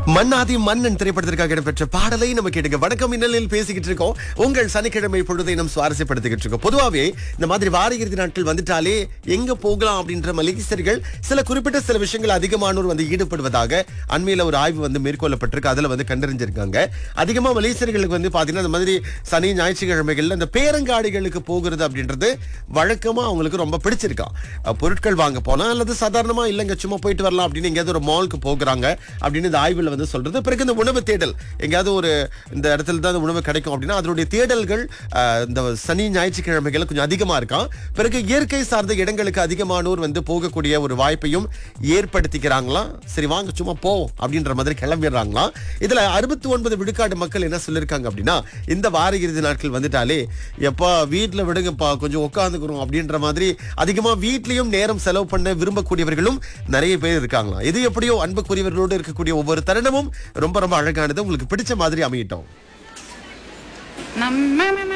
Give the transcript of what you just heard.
மன்னாதி மன்னன் திரைப்படத்திற்காக இடம்பெற்ற பாடலை நம்ம கேட்டுங்க வணக்கம் இன்னலில் பேசிக்கிட்டு இருக்கோம் உங்கள் சனிக்கிழமை பொழுதை நம்ம சுவாரஸ்யப்படுத்திக்கிட்டு இருக்கோம் பொதுவாகவே இந்த மாதிரி வார இறுதி நாட்கள் வந்துட்டாலே எங்க போகலாம் அப்படின்ற மலேசியர்கள் சில குறிப்பிட்ட சில விஷயங்கள் அதிகமானோர் வந்து ஈடுபடுவதாக அண்மையில ஒரு ஆய்வு வந்து மேற்கொள்ளப்பட்டிருக்கு அதுல வந்து கண்டறிஞ்சிருக்காங்க அதிகமா மலேசியர்களுக்கு வந்து பாத்தீங்கன்னா இந்த மாதிரி சனி ஞாயிற்றுக்கிழமைகள்ல இந்த பேரங்காடிகளுக்கு போகிறது அப்படின்றது வழக்கமா அவங்களுக்கு ரொம்ப பிடிச்சிருக்கான் அஹ் பொருட்கள் வாங்க போலாம் அல்லது சாதாரணமா இல்லைங்க சும்மா போயிட்டு வரலாம் அப்படின்னு எங்கேயாவது ஒரு மாலுக்கு போகிறாங்க அப்படின்னு இந்த ஆய்வுல வந்து சொல்றது பிறகு இந்த உணவு தேடல் எங்கேயாவது ஒரு இந்த இடத்துல தான் இந்த உணவு கிடைக்கும் அப்படின்னா அதனுடைய தேடல்கள் அஹ், இந்த சனி ஞாயிற்றுக்கிழமைகள் கொஞ்சம் அதிகமா இருக்காம் பிறகு இயற்கை சார்ந்த இடங்களுக்கு அதிகமானோர் வந்து போகக்கூடிய ஒரு வாய்ப்பையும் ஏற்படுத்திக்கிறாங்களாம் சரி வாங்க சும்மா போ அப்படின்ற மாதிரி கிளம்பிடுறாங்களாம் இதுல அறுபத்தி ஒன்பது விழுக்காடு மக்கள் என்ன சொல்லியிருக்காங்க அப்படின்னா இந்த வார இறுதி நாட்கள் வந்துட்டாலே எப்பா வீட்டுல விடுங்கப்பா கொஞ்சம் உட்காந்துக்கிறோம் அப்படின்ற மாதிரி அதிகமா வீட்லயும் நேரம் செலவு பண்ண விரும்பக்கூடியவர்களும் நிறைய பேர் இருக்காங்களாம் இது எப்படியோ அன்புக்குரியவர்களோடு இருக்கக்கூடிய ஒவ்வொரு தருணமும் ரொம்ப ரொம்ப அழகானது உங்களுக்கு பிடிச்ச மாதிரி அமையட்டும் நம்ம